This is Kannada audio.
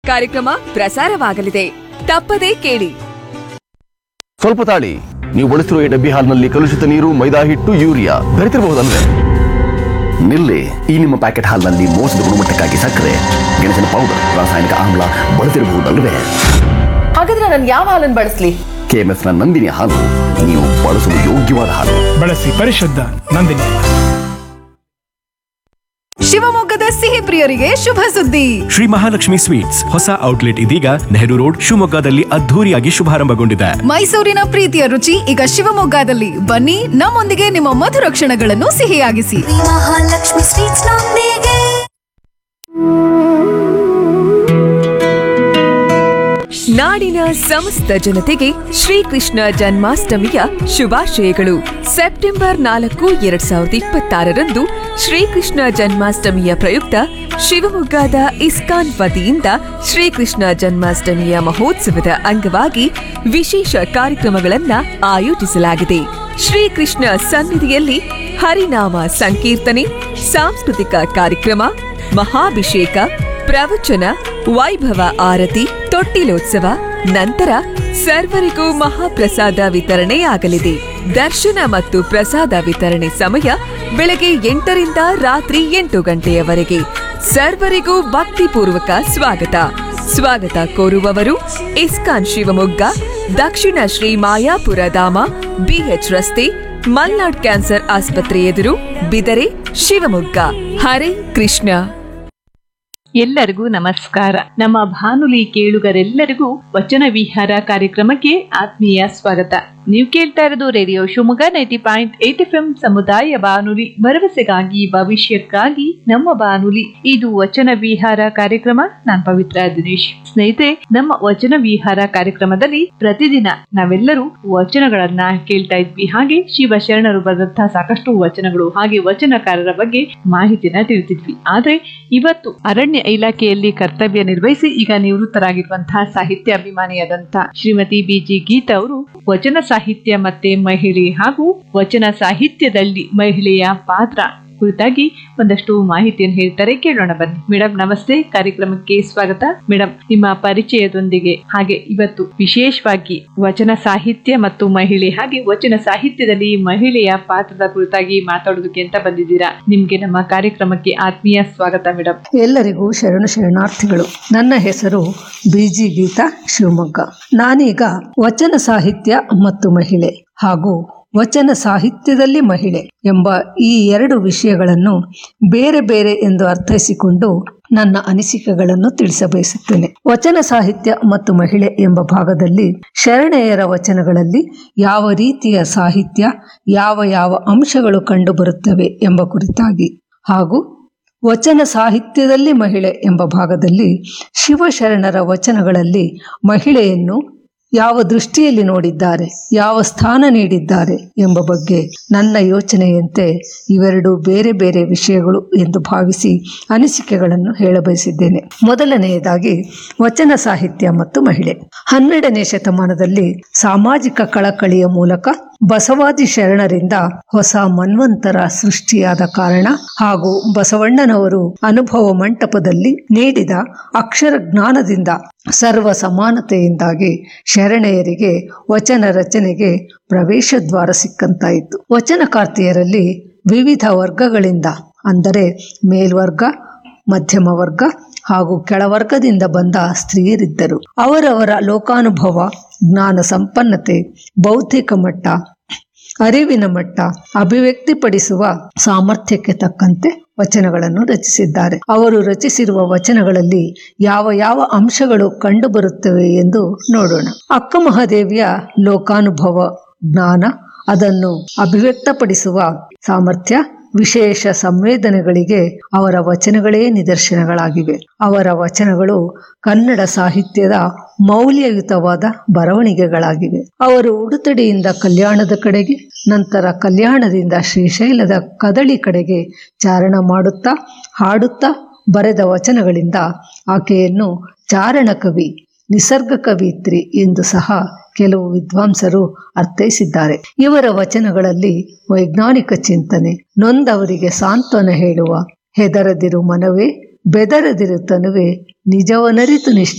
ಕಾರ್ಯಕ್ರಮ ಪ್ರಸಾರವಾಗಲಿದೆ ತಪ್ಪದೇ ಕೇಳಿ ಸ್ವಲ್ಪ ತಾಳಿ ನೀವು ಬಳಸಿರುವ ಈ ಡಬ್ಬಿ ಹಾಲ್ನಲ್ಲಿ ಕಲುಷಿತ ನೀರು ಮೈದಾ ಹಿಟ್ಟು ಯೂರಿಯಾ ಬೆರೆತಿರಬಹುದಲ್ವೇ ನಿಲ್ಲಿ ಈ ನಿಮ್ಮ ಪ್ಯಾಕೆಟ್ ಹಾಲ್ನಲ್ಲಿ ಮೋಸದ ಗುಣಮಟ್ಟಕ್ಕಾಗಿ ಸಕ್ಕರೆ ಗೆಣಸಿನ ಪೌಡರ್ ರಾಸಾಯನಿಕ ಆಮ್ಲ ಬಳಸಿರಬಹುದಲ್ವೇ ಹಾಗಾದ್ರೆ ನಾನು ಯಾವ ಹಾಲನ್ನು ಬಳಸ್ಲಿ ಕೆಎಂಎಫ್ನ ನಂದಿನಿ ಹಾಲು ನೀವು ಬಳಸಲು ಯೋಗ್ಯವಾದ ಹಾಲು ಬಳಸಿ ಪರಿಶುದ್ಧ ನಂದಿನಿ ಶಿವಮೊಗ್ಗದ ಸಿಹಿ ಪ್ರಿಯರಿಗೆ ಶುಭ ಸುದ್ದಿ ಶ್ರೀ ಮಹಾಲಕ್ಷ್ಮಿ ಸ್ವೀಟ್ಸ್ ಹೊಸ ಔಟ್ಲೆಟ್ ಇದೀಗ ನೆಹರು ರೋಡ್ ಶಿವಮೊಗ್ಗದಲ್ಲಿ ಅದ್ಧೂರಿಯಾಗಿ ಶುಭಾರಂಭಗೊಂಡಿದೆ ಮೈಸೂರಿನ ಪ್ರೀತಿಯ ರುಚಿ ಈಗ ಶಿವಮೊಗ್ಗದಲ್ಲಿ ಬನ್ನಿ ನಮ್ಮೊಂದಿಗೆ ನಿಮ್ಮ ಮಧುರ ಕ್ಷಣಗಳನ್ನು ಸಿಹಿಯಾಗಿಸಿ ಮಹಾಲಕ್ಷ್ಮಿ ಸ್ವೀಟ್ಸ್ ನೊಂದಿಗೆ ನಾಡಿನ ಸಮಸ್ತ ಜನತೆಗೆ ಶ್ರೀಕೃಷ್ಣ ಜನ್ಮಾಷ್ಟಮಿಯ ಶುಭಾಶಯಗಳು ಸೆಪ್ಟೆಂಬರ್ ನಾಲ್ಕು ಎರಡ್ ಸಾವಿರದ ಇಪ್ಪತ್ತಾರರಂದು ಶ್ರೀಕೃಷ್ಣ ಜನ್ಮಾಷ್ಟಮಿಯ ಪ್ರಯುಕ್ತ ಶಿವಮೊಗ್ಗದ ಇಸ್ಕಾನ್ ವತಿಯಿಂದ ಶ್ರೀಕೃಷ್ಣ ಜನ್ಮಾಷ್ಟಮಿಯ ಮಹೋತ್ಸವದ ಅಂಗವಾಗಿ ವಿಶೇಷ ಕಾರ್ಯಕ್ರಮಗಳನ್ನ ಆಯೋಜಿಸಲಾಗಿದೆ ಶ್ರೀಕೃಷ್ಣ ಸನ್ನಿಧಿಯಲ್ಲಿ ಹರಿನಾಮ ಸಂಕೀರ್ತನೆ ಸಾಂಸ್ಕೃತಿಕ ಕಾರ್ಯಕ್ರಮ ಮಹಾಭಿಷೇಕ ಪ್ರವಚನ ವೈಭವ ಆರತಿ ತೊಟ್ಟಿಲೋತ್ಸವ ನಂತರ ಸರ್ವರಿಗೂ ಮಹಾಪ್ರಸಾದ ವಿತರಣೆಯಾಗಲಿದೆ ದರ್ಶನ ಮತ್ತು ಪ್ರಸಾದ ವಿತರಣೆ ಸಮಯ ಬೆಳಗ್ಗೆ ಎಂಟರಿಂದ ರಾತ್ರಿ ಎಂಟು ಗಂಟೆಯವರೆಗೆ ಸರ್ವರಿಗೂ ಭಕ್ತಿಪೂರ್ವಕ ಸ್ವಾಗತ ಸ್ವಾಗತ ಕೋರುವವರು ಇಸ್ಕಾನ್ ಶಿವಮೊಗ್ಗ ದಕ್ಷಿಣ ಶ್ರೀ ಮಾಯಾಪುರ ಧಾಮ ಬಿಎಚ್ ರಸ್ತೆ ಮಲ್ನಾಡ್ ಕ್ಯಾನ್ಸರ್ ಆಸ್ಪತ್ರೆ ಎದುರು ಬಿದರೆ ಶಿವಮೊಗ್ಗ ಹರೇ ಕೃಷ್ಣ ಎಲ್ಲರಿಗೂ ನಮಸ್ಕಾರ ನಮ್ಮ ಭಾನುಲಿ ಕೇಳುಗರೆಲ್ಲರಿಗೂ ವಚನ ವಿಹಾರ ಕಾರ್ಯಕ್ರಮಕ್ಕೆ ಆತ್ಮೀಯ ಸ್ವಾಗತ ನೀವು ಕೇಳ್ತಾ ಇರೋದು radio Shivamogga ninety point eight F M ಸಮುದಾಯ ಬಾನುಲಿ ಭರವಸೆಗಾಗಿ ಭವಿಷ್ಯಕ್ಕಾಗಿ ನಮ್ಮ ಬಾನುಲಿ ಇದು ವಚನ ವಿಹಾರ ಕಾರ್ಯಕ್ರಮ ನಾನ್ ಪವಿತ್ರ ದಿನೇಶ್ ಸ್ನೇಹಿತರೆ ನಮ್ಮ ವಚನ ವಿಹಾರ ಕಾರ್ಯಕ್ರಮದಲ್ಲಿ ಪ್ರತಿದಿನ ನಾವೆಲ್ಲರೂ ವಚನಗಳನ್ನ ಕೇಳ್ತಾ ಇದ್ವಿ ಹಾಗೆ ಶಿವಶರಣರು ಬರೆದಂತಹ ಸಾಕಷ್ಟು ವಚನಗಳು ಹಾಗೆ ವಚನಕಾರರ ಬಗ್ಗೆ ಮಾಹಿತಿನ ತಿಳಿತಿದ್ವಿ ಆದ್ರೆ ಇವತ್ತು ಅರಣ್ಯ ಇಲಾಖೆಯಲ್ಲಿ ಕರ್ತವ್ಯ ನಿರ್ವಹಿಸಿ ಈಗ ನಿವೃತ್ತರಾಗಿರುವಂತಹ ಸಾಹಿತ್ಯ ಅಭಿಮಾನಿಯಾದಂತಹ ಶ್ರೀಮತಿ ಬಿಜಿ ಗೀತಾ ಅವರು ವಚನ ಸಾಹಿತ್ಯ ಮತ್ತೆ ಮಹಿಳೆ ಹಾಗೂ ವಚನ ಸಾಹಿತ್ಯದಲ್ಲಿ ಮಹಿಳೆಯ ಪಾತ್ರ ಕುರಿತಾಗಿ ಒಂದಷ್ಟು ಮಾಹಿತಿಯನ್ನು ಹೇಳ್ತಾರೆ ಕೇಳೋಣ ಬನ್ನಿ ಮೇಡಮ್ ನಮಸ್ತೆ ಕಾರ್ಯಕ್ರಮಕ್ಕೆ ಸ್ವಾಗತ ಮೇಡಮ್ ನಿಮ್ಮ ಪರಿಚಯದೊಂದಿಗೆ ಹಾಗೆ ಇವತ್ತು ವಿಶೇಷವಾಗಿ ವಚನ ಸಾಹಿತ್ಯ ಮತ್ತು ಮಹಿಳೆ ಹಾಗೆ ವಚನ ಸಾಹಿತ್ಯದಲ್ಲಿ ಮಹಿಳೆಯ ಪಾತ್ರದ ಕುರಿತಾಗಿ ಮಾತಾಡೋದಕ್ಕೆ ಅಂತ ಬಂದಿದ್ದೀರಾ ನಿಮ್ಗೆ ನಮ್ಮ ಕಾರ್ಯಕ್ರಮಕ್ಕೆ ಆತ್ಮೀಯ ಸ್ವಾಗತ ಮೇಡಮ್ ಎಲ್ಲರಿಗೂ ಶರಣು ಶರಣಾರ್ಥಿಗಳು ನನ್ನ ಹೆಸರು ಬಿಜಿ ಗೀತಾ ಶಿವಮೊಗ್ಗ ನಾನೀಗ ವಚನ ಸಾಹಿತ್ಯ ಮತ್ತು ಮಹಿಳೆ ಹಾಗೂ ವಚನ ಸಾಹಿತ್ಯದಲ್ಲಿ ಮಹಿಳೆ ಎಂಬ ಈ ಎರಡು ವಿಷಯಗಳನ್ನು ಬೇರೆ ಬೇರೆ ಎಂದು ಅರ್ಥೈಸಿಕೊಂಡು ನನ್ನ ಅನಿಸಿಕೆಗಳನ್ನು ತಿಳಿಸಬಯಸುತ್ತೇನೆ ವಚನ ಸಾಹಿತ್ಯ ಮತ್ತು ಮಹಿಳೆ ಎಂಬ ಭಾಗದಲ್ಲಿ ಶರಣೆಯರ ವಚನಗಳಲ್ಲಿ ಯಾವ ರೀತಿಯ ಸಾಹಿತ್ಯ ಯಾವ ಯಾವ ಅಂಶಗಳು ಕಂಡುಬರುತ್ತವೆ ಎಂಬ ಕುರಿತಾಗಿ ಹಾಗೂ ವಚನ ಸಾಹಿತ್ಯದಲ್ಲಿ ಮಹಿಳೆ ಎಂಬ ಭಾಗದಲ್ಲಿ ಶಿವಶರಣರ ವಚನಗಳಲ್ಲಿ ಮಹಿಳೆಯನ್ನು ಯಾವ ದೃಷ್ಟಿಯಲ್ಲಿ ನೋಡಿದ್ದಾರೆ ಯಾವ ಸ್ಥಾನ ನೀಡಿದ್ದಾರೆ ಎಂಬ ಬಗ್ಗೆ ನನ್ನ ಯೋಚನೆಯಂತೆ ಇವೆರಡು ಬೇರೆ ಬೇರೆ ವಿಷಯಗಳು ಎಂದು ಭಾವಿಸಿ ಅನಿಸಿಕೆಗಳನ್ನು ಹೇಳಬಯಸಿದ್ದೇನೆ ಮೊದಲನೆಯದಾಗಿ ವಚನ ಸಾಹಿತ್ಯ ಮತ್ತು ಮಹಿಳೆ ಹನ್ನೆರಡನೇ ಶತಮಾನದಲ್ಲಿ ಸಾಮಾಜಿಕ ಕಳಕಳಿಯ ಮೂಲಕ ಬಸವಾದಿ ಶರಣರಿಂದ ಹೊಸ ಮನ್ವಂತರ ಸೃಷ್ಟಿಯಾದ ಕಾರಣ ಹಾಗೂ ಬಸವಣ್ಣನವರು ಅನುಭವ ಮಂಟಪದಲ್ಲಿ ನೀಡಿದ ಅಕ್ಷರ ಜ್ಞಾನದಿಂದ ಸರ್ವ ಸಮಾನತೆಯಿಂದಾಗಿ ಶರಣೆಯರಿಗೆ ವಚನ ರಚನೆಗೆ ಪ್ರವೇಶ ದ್ವಾರ ಸಿಕ್ಕಂತಾಯಿತು ವಚನಕಾರ್ತಿಯರಲ್ಲಿ ವಿವಿಧ ವರ್ಗಗಳಿಂದ ಅಂದರೆ ಮೇಲ್ವರ್ಗ ಮಧ್ಯಮ ವರ್ಗ ಹಾಗೂ ಕೆಳವರ್ಗದಿಂದ ಬಂದ ಸ್ತ್ರೀಯರಿದ್ದರು ಅವರವರ ಲೋಕಾನುಭವ ಜ್ಞಾನ ಸಂಪನ್ನತೆ ಬೌದ್ಧಿಕ ಮಟ್ಟ ಅರಿವಿನ ಮಟ್ಟ ಅಭಿವ್ಯಕ್ತಿಪಡಿಸುವ ಸಾಮರ್ಥ್ಯಕ್ಕೆ ತಕ್ಕಂತೆ ವಚನಗಳನ್ನು ರಚಿಸಿದ್ದಾರೆ ಅವರು ರಚಿಸಿರುವ ವಚನಗಳಲ್ಲಿ ಯಾವ ಯಾವ ಅಂಶಗಳು ಕಂಡುಬರುತ್ತವೆ ಎಂದು ನೋಡೋಣ ಅಕ್ಕ ಮಹಾದೇವಿಯ ಲೋಕಾನುಭವ ಜ್ಞಾನ ಅದನ್ನು ಅಭಿವ್ಯಕ್ತಪಡಿಸುವ ಸಾಮರ್ಥ್ಯ ವಿಶೇಷ ಸಂವೇದನೆಗಳಿಗೆ ಅವರ ವಚನಗಳೇ ನಿದರ್ಶನಗಳಾಗಿವೆ ಅವರ ವಚನಗಳು ಕನ್ನಡ ಸಾಹಿತ್ಯದ ಮೌಲ್ಯಯುತವಾದ ಬರವಣಿಗೆಗಳಾಗಿವೆ ಅವರು ಉಡುತಡಿಯಿಂದ ಕಲ್ಯಾಣದ ಕಡೆಗೆ ನಂತರ ಕಲ್ಯಾಣದಿಂದ ಶ್ರೀಶೈಲದ ಕದಳಿ ಕಡೆಗೆ ಚಾರಣ ಮಾಡುತ್ತಾ ಹಾಡುತ್ತಾ ಬರೆದ ವಚನಗಳಿಂದ ಆಕೆಯನ್ನು ಚಾರಣ ಕವಿ ನಿಸರ್ಗ ಕವಿತ್ರಿ ಎಂದು ಸಹ ಕೆಲವು ವಿದ್ವಾಂಸರು ಅರ್ಥೈಸಿದ್ದಾರೆ ಇವರ ವಚನಗಳಲ್ಲಿ ವೈಜ್ಞಾನಿಕ ಚಿಂತನೆ ನೊಂದವರಿಗೆ ಸಾಂತ್ವನ ಹೇಳುವ ಹೆದರದಿರು ಮನವೇ ಬೆದರದಿರು ತನುವೆ ನಿಜವನರಿತು ನಿಷ್ಠ